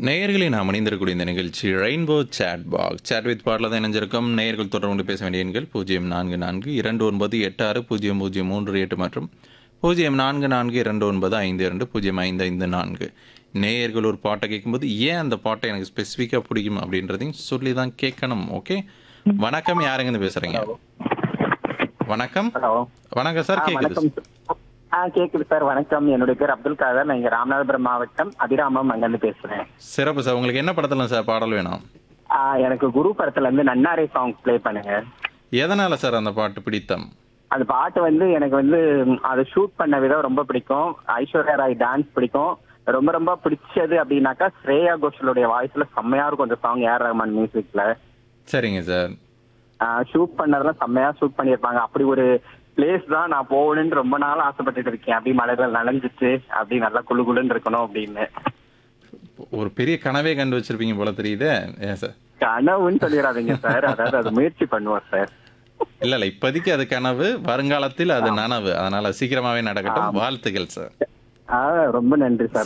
நேயர்களை நாம் இணைந்திருக்கக்கூடிய இந்த நிகழ்ச்சி rainbow chat box chat with பாட்டில் தான் இணைஞ்சிருக்கும் நேயர்கள் தொடர்பு கொண்டு பேச வேண்டிய எண்கள் பூஜ்ஜியம் நான்கு நான்கு இரண்டு ஒன்பது எட்டு ஆறு பூஜ்ஜியம் பூஜ்ஜியம் மூன்று எட்டு மற்றும் பூஜ்ஜியம் நான்கு நான்கு இரண்டு ஒன்பது ஐந்து இரண்டு பூஜ்ஜியம் ஐந்து ஐந்து நான்கு நேயர்கள் ஒரு பாட்டை கேட்கும்போது ஏன் அந்த பாட்டை எனக்கு ஸ்பெசிஃபிக்காக பிடிக்கும் அப்படின்றதையும் சொல்லி தான் கேட்கணும் ஓகே வணக்கம் யாருங்கன்னு பேசுகிறீங்க வணக்கம் ஹலோ வணக்கம் சார் ஆ, கேட்குது வணக்கம் ஆ கேக்குது சார் வணக்கம் என்னுடைய பேர் அப்துல் காதர் நான் இங்க ராமநாதபுரம் மாவட்டம் அபிராமம் அங்கிருந்து பேசுறேன் சிறப்பு சார் உங்களுக்கு என்ன படத்தில் சார் பாடல் வேணும் ஆ, எனக்கு குரு படத்துல இருந்து நன்னாரே சாங் ப்ளே பண்ணுங்க எதனால் சார் அந்த பாட்டு பிடித்தம் அந்த பாட்டு வந்து எனக்கு வந்து ம், அதை ஷூட் பண்ண விதம் ரொம்ப பிடிக்கும் ஐஸ்வர்யா ராய் டான்ஸ் பிடிக்கும் ரொம்ப ரொம்ப பிடிச்சது அப்படின்னாக்கா ஸ்ரேயா கோஷலுடைய வாய்ஸ்ல செம்மையா இருக்கும் அந்த சாங் ஏஆர் ரஹ்மான் மியூசிக்ல சரிங்க சார் ஷூட் பண்ணதெல்லாம் செம்மையா ஷூட் பண்ணியிருப்பாங்க அப்படி ஒரு பிளேஸ் தான் நான் போகணும்னு ரொம்ப நாள் ஆசைப்பட்டுட்டு இருக்கேன் அப்படி மலையில நனைஞ்சிச்சு அப்படி நல்லா குளு குளுன்னு இருக்கணும் அப்படின்னு ஒரு பெரிய கனவே கண்டு வச்சிருப்பீங்க போல தெரியுதே ஏன் சார் கனவுன்னு சொல்லிடாதீங்க சார் அதாவது அது முயற்சி பண்ணுவோம் சார் இல்ல இல்ல இப்போதைக்கு அது கனவு வருங்காலத்தில் அது நனவு அதனால சீக்கிரமாவே நடக்கட்டும் வாழ்த்துக்கள் சார் ஆ ரொம்ப நன்றி சார்